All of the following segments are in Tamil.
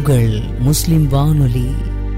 உங்கள் முஸ்லிம் வானொலி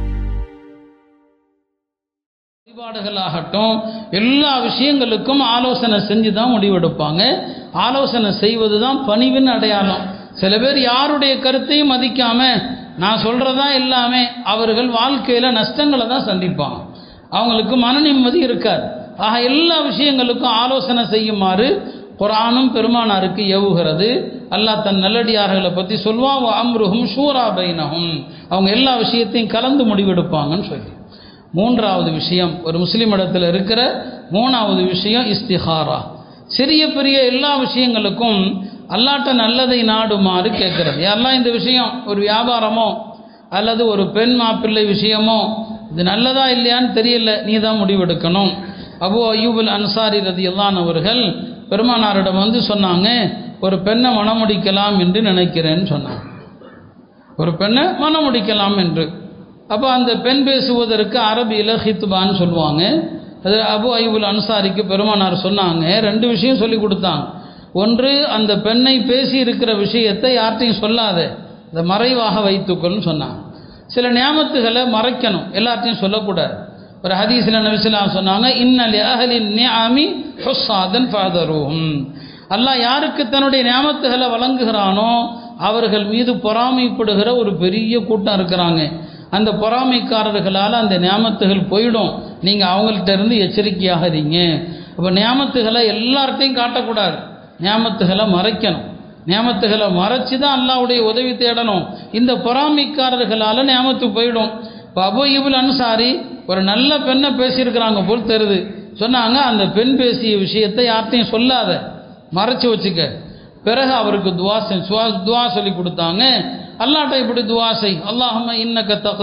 வழிபாடுகளாகட்டும் எல்லா விஷயங்களுக்கும் ஆலோசனை செஞ்சு தான் முடிவெடுப்பாங்க ஆலோசனை செய்வது தான் பணிவின் அடையாளம் சில பேர் யாருடைய கருத்தையும் மதிக்காம நான் சொல்றதா எல்லாமே அவர்கள் வாழ்க்கையில நஷ்டங்களை தான் சந்திப்பாங்க அவங்களுக்கு மன நிம்மதி இருக்காது ஆக எல்லா விஷயங்களுக்கும் ஆலோசனை செய்யுமாறு குரானும் பெருமானாருக்கு ஏவுகிறது அல்லாஹ் தன் நல்லடியார்களை பற்றி சொல்வான் அம்ருஹும் ஷூரா பைனஹும் அவங்க எல்லா விஷயத்தையும் கலந்து முடிவெடுப்பாங்கன்னு சொல்லி மூன்றாவது விஷயம் ஒரு முஸ்லீம் இடத்துல இருக்கிற மூணாவது விஷயம் இஸ்திஹாரா சிறிய பெரிய எல்லா விஷயங்களுக்கும் அல்லாட்ட நல்லதை நாடுமாறு கேட்கறது யாரெல்லாம் இந்த விஷயம் ஒரு வியாபாரமோ அல்லது ஒரு பெண் மாப்பிள்ளை விஷயமோ இது நல்லதா இல்லையான்னு தெரியல நீ தான் முடிவெடுக்கணும் அபு அய்யூபுல் அன்சாரி ரதி அவர்கள் பெருமானாரிடம் வந்து சொன்னாங்க ஒரு பெண்ணை மணமுடிக்கலாம் என்று நினைக்கிறேன்னு சொன்னாங்க ஒரு பெண்ணை மணமுடிக்கலாம் என்று அப்போ அந்த பெண் பேசுவதற்கு அரபியில் ஹித்பான்னு சொல்லுவாங்க அது அபு ஐபுல் அன்சாரிக்கு பெருமானார் சொன்னாங்க ரெண்டு விஷயம் சொல்லி கொடுத்தாங்க ஒன்று அந்த பெண்ணை பேசி இருக்கிற விஷயத்தை யார்ட்டையும் சொல்லாத அதை மறைவாக வைத்துக்கொள்னு சொன்னாங்க சில நியாமத்துகளை மறைக்கணும் எல்லார்ட்டையும் சொல்லக்கூடாது ஒரு ஹதீஸில் நபிசுலாம் சொன்னாங்க இன்னலி அஹலின் நியாமி ஹுஸ்ஸாதன் ஃபாதரும் அல்லாஹ் யாருக்கு தன்னுடைய நியாமத்துகளை வழங்குகிறானோ அவர்கள் மீது பொறாமைப்படுகிற ஒரு பெரிய கூட்டம் இருக்கிறாங்க அந்த பொறாமைக்காரர்களால் அந்த நியாமத்துகள் போயிடும் நீங்கள் அவங்கள்ட்ட இருந்து எச்சரிக்கையாக இருங்க அப்போ நியாமத்துகளை எல்லார்ட்டையும் காட்டக்கூடாது நியாமத்துகளை மறைக்கணும் நியாமத்துகளை மறைச்சு தான் அல்லாவுடைய உதவி தேடணும் இந்த பொறாமைக்காரர்களால் நியாமத்து போயிடும் இப்போ அபு இபுல் அன்சாரி ஒரு நல்ல பெண்ணை பேசியிருக்கிறாங்க போல் தெரியுது சொன்னாங்க அந்த பெண் பேசிய விஷயத்தை யார்ட்டையும் சொல்லாத மறைச்சு வச்சுக்க பிறகு அவருக்கு துவா செய் துவா சொல்லி கொடுத்தாங்க அல்லாட்ட இப்படி துவா செய் அல்லாஹம்ம இன்னக்க தக்